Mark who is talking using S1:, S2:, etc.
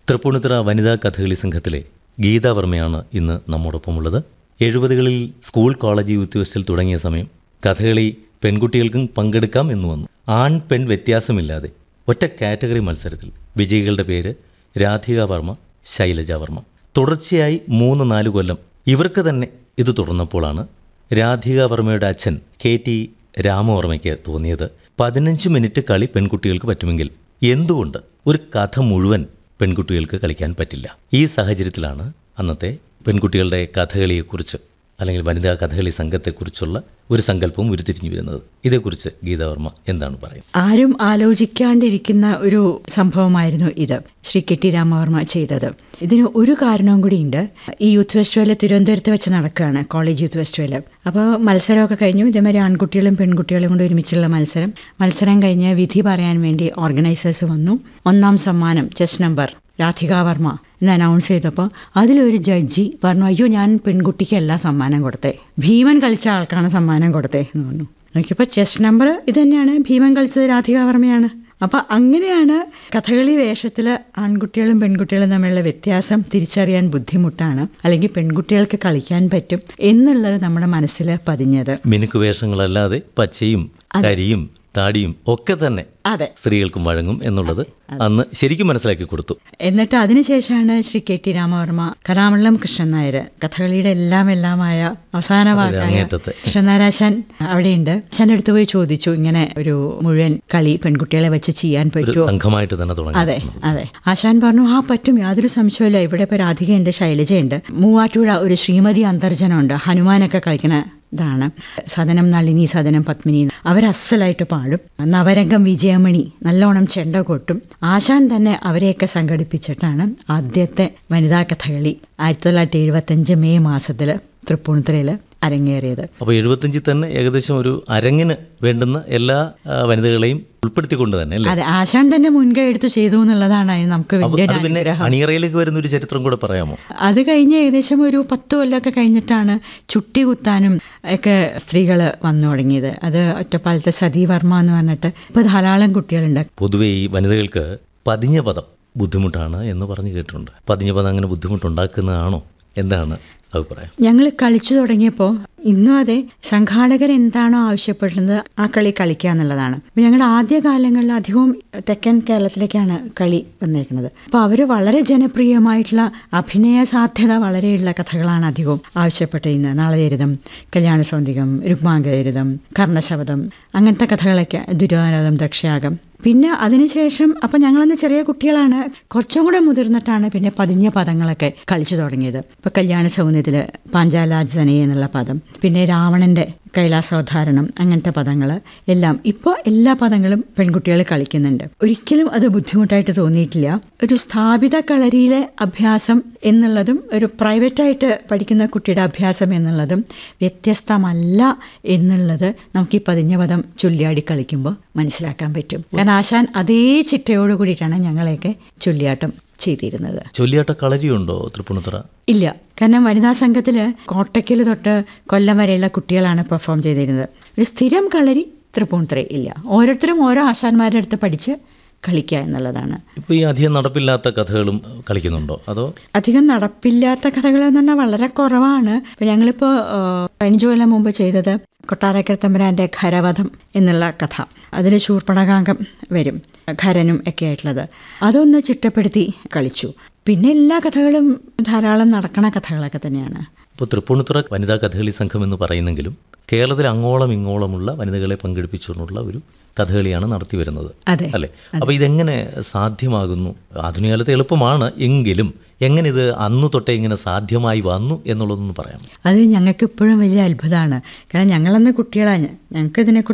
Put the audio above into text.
S1: തൃപ്പൂണിത്തുറ വനിതാ കഥകളി സംഘത്തിലെ ഗീതാവർമ്മയാണ് ഇന്ന് നമ്മോടൊപ്പമുള്ളത് എഴുപതുകളിൽ സ്കൂൾ കോളേജ് യൂത്ത് ഫെസ്റ്റിൽ തുടങ്ങിയ സമയം കഥകളി പെൺകുട്ടികൾക്കും പങ്കെടുക്കാം എന്ന് വന്നു ആൺ പെൺ വ്യത്യാസമില്ലാതെ ഒറ്റ കാറ്റഗറി മത്സരത്തിൽ വിജയികളുടെ പേര് രാധിക വർമ്മ ശൈലജ വർമ്മ തുടർച്ചയായി മൂന്ന് നാല് കൊല്ലം ഇവർക്ക് തന്നെ ഇത് തുടർന്നപ്പോഴാണ് രാധിക വർമ്മയുടെ അച്ഛൻ കെ ടി രാമവർമ്മയ്ക്ക് തോന്നിയത് പതിനഞ്ച് മിനിറ്റ് കളി പെൺകുട്ടികൾക്ക് പറ്റുമെങ്കിൽ എന്തുകൊണ്ട് ഒരു കഥ മുഴുവൻ പെൺകുട്ടികൾക്ക് കളിക്കാൻ പറ്റില്ല ഈ സാഹചര്യത്തിലാണ് അന്നത്തെ പെൺകുട്ടികളുടെ കഥകളിയെക്കുറിച്ച് അല്ലെങ്കിൽ വനിതാ കഥകളി സംഘത്തെക്കുറിച്ചുള്ള ഒരു സങ്കല്പവും ഉരുത്തിരിഞ്ഞു വരുന്നത് ഇതേക്കുറിച്ച് ഗീതാവർമ്മ എന്താണ് പറയുന്നത്
S2: ആരും ആലോചിക്കാണ്ടിരിക്കുന്ന ഒരു സംഭവമായിരുന്നു ഇത് ശ്രീ കെ ടി രാമവർമ്മ ചെയ്തത് ഇതിന് ഒരു കാരണവും കൂടിയുണ്ട് ഈ യൂത്ത് ഫെസ്റ്റിവൽ തിരുവനന്തപുരത്ത് വെച്ച് നടക്കുകയാണ് കോളേജ് യൂത്ത് ഫെസ്റ്റിവൽ അപ്പോൾ മത്സരമൊക്കെ കഴിഞ്ഞു ഇതേമാതിരി ആൺകുട്ടികളും പെൺകുട്ടികളും കൂടി ഒരുമിച്ചുള്ള മത്സരം മത്സരം കഴിഞ്ഞ് വിധി പറയാൻ വേണ്ടി ഓർഗനൈസേഴ്സ് വന്നു ഒന്നാം സമ്മാനം ചെസ് നമ്പർ രാധിക വർമ്മ എന്ന് അനൗൺസ് ചെയ്തപ്പോൾ അതിലൊരു ജഡ്ജി പറഞ്ഞു അയ്യോ ഞാൻ പെൺകുട്ടിക്കല്ല സമ്മാനം കൊടുത്തേ ഭീമൻ കളിച്ച ആൾക്കാണ് സമ്മാനം കൊടുത്തേ എന്ന് പറഞ്ഞു നോക്കിയപ്പോൾ ചെസ് നമ്പർ ഇത് തന്നെയാണ് ഭീമൻ കളിച്ചത് രാധിക വർമ്മയാണ് അപ്പം അങ്ങനെയാണ് കഥകളി വേഷത്തിൽ ആൺകുട്ടികളും പെൺകുട്ടികളും തമ്മിലുള്ള വ്യത്യാസം തിരിച്ചറിയാൻ ബുദ്ധിമുട്ടാണ് അല്ലെങ്കിൽ പെൺകുട്ടികൾക്ക് കളിക്കാൻ പറ്റും എന്നുള്ളത് നമ്മുടെ മനസ്സിൽ പതിഞ്ഞത്
S1: മിനുക്ക് വേഷങ്ങളല്ലാതെ പച്ചയും കരിയും താടിയും ഒക്കെ തന്നെ
S2: അതെ
S1: സ്ത്രീകൾക്കും വഴങ്ങും എന്നുള്ളത് അന്ന് ശരിക്കും മനസ്സിലാക്കി കൊടുത്തു
S2: എന്നിട്ട് അതിനുശേഷമാണ് ശ്രീ കെ ടി രാമവർമ്മ കലാമണ്ഡലം കൃഷ്ണൻ നായർ കഥകളിയുടെ എല്ലാം എല്ലാമായ അവസാന വാക്കായ
S1: അങ്ങേറ്റത്തെ.
S2: കൃഷ്ണനാരാശാൻ അവിടെയുണ്ട് ആശാൻ അടുത്ത് പോയി ചോദിച്ചു ഇങ്ങനെ ഒരു മുഴുവൻ കളി പെൺകുട്ടികളെ വെച്ച് ചെയ്യാൻ
S1: ഒരു
S2: പറ്റുമോ
S1: സംഘമായിട്ട് തന്നെ തുടങ്ങി
S2: അതെ അതെ ആശാൻ പറഞ്ഞു ആ പറ്റും യാതൊരു സംശയമില്ല ഇവിടെ ഇപ്പോൾ രാധികയുണ്ട് ശൈലജയുണ്ട് മൂവാറ്റുപുഴ ഒരു ശ്രീമതി അന്തർജനമുണ്ട് ഹനുമാനൊക്കെ കളിക്കുന്ന ഇതാണ് സദനം നളിനി സദനം പത്മിനി അവർ അസലായിട്ട് പാടും നവരംഗം വിജയമണി നല്ലോണം ചെണ്ട കൊട്ടും ആശാൻ തന്നെ അവരെയൊക്കെ സംഘടിപ്പിച്ചിട്ടാണ് ആദ്യത്തെ വനിതാ കഥകളി ആയിരത്തി തൊള്ളായിരത്തി എഴുപത്തഞ്ച് മെയ് മാസത്തിൽ തൃപ്പൂണിത്തുറയിൽ അരങ്ങേറിയത്
S1: അപ്പോൾ എഴുപത്തഞ്ചിൽ തന്നെ ഏകദേശം ഒരു അരങ്ങിന് വേണ്ടുന്ന എല്ലാ ആ, വനിതകളെയും ഉൾപ്പെടുത്തിക്കൊണ്ട് തന്നെ അല്ലേ
S2: അതെ ആശാൻ തന്നെ മുൻകൈ എടുത്ത് ചെയ്തു എന്നുള്ളതാണ് അതിന് നമുക്ക്
S1: അപ്പൊ
S2: വലിയൊരു
S1: അത് പിന്നെ
S2: അനുഗ്രഹം
S1: അണിയറയിലേക്ക് വരുന്ന ഒരു ചരിത്രം കൂടെ പറയാമോ
S2: അത് കഴിഞ്ഞ് ഏകദേശം ഒരു പത്ത് കൊല്ലമൊക്കെ കഴിഞ്ഞിട്ടാണ് ചുട്ടി കുത്താനും ഒക്കെ സ്ത്രീകൾ വന്നു തുടങ്ങിയത് അത് ഒറ്റപ്പാലത്തെ സതി വർമ്മ എന്ന് പറഞ്ഞിട്ട് ഇപ്പോൾ ധാരാളം കുട്ടികളുണ്ട്
S1: പൊതുവെ ഈ വനിതകൾക്ക് പതിഞ്ഞ പദം ബുദ്ധിമുട്ടാണ് എന്ന് പറഞ്ഞു കേട്ടിട്ടുണ്ട് പതിഞ്ഞ പദം അങ്ങനെ ബുദ്ധിമുട്ടുണ്ടാക്കുന്നതാണോ എന്താണ് അഭിപ്രായം
S2: ഞങ്ങൾ കളിച്ചു തുടങ്ങിയപ്പോൾ ഇന്നും അതെ സംഘാടകർ എന്താണോ ആവശ്യപ്പെടുന്നത് ആ കളി കളിക്കുക എന്നുള്ളതാണ് അപ്പോൾ ഞങ്ങളുടെ ആദ്യ കാലങ്ങളിൽ അധികവും തെക്കൻ കേരളത്തിലേക്കാണ് കളി വന്നേക്കുന്നത് അപ്പോൾ അവർ വളരെ ജനപ്രിയമായിട്ടുള്ള അഭിനയ സാധ്യത വളരെയുള്ള കഥകളാണ് അധികവും ആവശ്യപ്പെട്ടിരുന്നത് നാളചരിതം കല്യാണ സൗന്ദികം രുക്മാംഗചരിതം കർണശബദം അങ്ങനത്തെ കഥകളൊക്കെ ദുര്യോധനം ദക്ഷയാഗം പിന്നെ അതിനുശേഷം അപ്പം ഞങ്ങളന്ന് ചെറിയ കുട്ടികളാണ് കുറച്ചും കൂടെ മുതിർന്നിട്ടാണ് പിന്നെ പതിഞ്ഞ പദങ്ങളൊക്കെ കളിച്ചു തുടങ്ങിയത് ഇപ്പം കല്യാണ സൗന്ദര്യത്തിൽ പാഞ്ചാലാജന എന്നുള്ള പദം പിന്നെ രാവണൻ്റെ കൈലാസോദ്ധാരണം അങ്ങനത്തെ പദങ്ങൾ എല്ലാം ഇപ്പോൾ എല്ലാ പദങ്ങളും പെൺകുട്ടികൾ കളിക്കുന്നുണ്ട് ഒരിക്കലും അത് ബുദ്ധിമുട്ടായിട്ട് തോന്നിയിട്ടില്ല ഒരു സ്ഥാപിത കളരിയിലെ അഭ്യാസം എന്നുള്ളതും ഒരു പ്രൈവറ്റായിട്ട് പഠിക്കുന്ന കുട്ടിയുടെ അഭ്യാസം എന്നുള്ളതും വ്യത്യസ്തമല്ല എന്നുള്ളത് നമുക്ക് ഈ പതിഞ്ഞ പദം ചൊല്ലിയാടി കളിക്കുമ്പോൾ മനസ്സിലാക്കാൻ പറ്റും കാരണം ആശാൻ അതേ ചിട്ടയോട് കൂടിയിട്ടാണ് ഞങ്ങളെയൊക്കെ ചൊല്ലിയാട്ടം ചെയ്തിരുന്നത്
S1: ചൊല്ലിയാട്ട കളരിയുണ്ടോ തൃപ്പൂണിത്തുറ
S2: ഇല്ല കാരണം വനിതാ സംഘത്തിൽ കോട്ടയ്ക്കൽ തൊട്ട് കൊല്ലം വരെയുള്ള കുട്ടികളാണ് പെർഫോം ചെയ്തിരുന്നത് ഒരു സ്ഥിരം കളരി തൃപ്പൂണിത്തുറ ഇല്ല ഓരോരുത്തരും ഓരോ ആശാന്മാരുടെ അടുത്ത് പഠിച്ച് കളിക്കുക എന്നുള്ളതാണ്
S1: ഇപ്പോൾ ഈ അധികം നടപ്പില്ലാത്ത കഥകളും കളിക്കുന്നുണ്ടോ അതോ
S2: അധികം നടപ്പില്ലാത്ത കഥകൾ എന്ന് പറഞ്ഞാൽ വളരെ കുറവാണ് ഇപ്പം ഞങ്ങളിപ്പോൾ പതിനഞ്ച് കൊല്ലം മുമ്പ് ചെയ്തത് കൊട്ടാരക്കര തമ്പുരാൻ്റെ ഖരവധം എന്നുള്ള കഥ അതിൽ ശൂർപ്പണകാംഗം വരും ഖരനും ഒക്കെ ആയിട്ടുള്ളത് അതൊന്ന് ചിട്ടപ്പെടുത്തി കളിച്ചു പിന്നെ എല്ലാ കഥകളും ധാരാളം നടക്കണ കഥകളൊക്കെ തന്നെയാണ്
S1: ഇപ്പോൾ തൃപ്പൂണിത്തുറ വനിതാ കഥകളി സംഘം എന്ന് പറയുന്നെങ്കിലും കേരളത്തിൽ അങ്ങോളം ഇങ്ങോളമുള്ള വനിതകളെ പങ്കെടുപ്പിച്ചുകൊണ്ടുള്ള ഒരു കഥകളിയാണ് നടത്തി വരുന്നത്
S2: അതെ
S1: അല്ലേ അപ്പോൾ ഇതെങ്ങനെ സാധ്യമാകുന്നു ആധുനിക കാലത്ത് എളുപ്പമാണ് എങ്കിലും എങ്ങനെ ഇത് അന്ന് തൊട്ടേ ഇങ്ങനെ സാധ്യമായി വന്നു എന്നുള്ളതൊന്ന് പറയാം
S2: അത് ഞങ്ങൾക്ക് ഇപ്പോഴും വലിയ അത്ഭുതമാണ് കാരണം ഞങ്ങളന്ന് കുട്ടികളാണ് ഞങ്ങൾക്ക് ഇതിനെക്കുറിച്ച്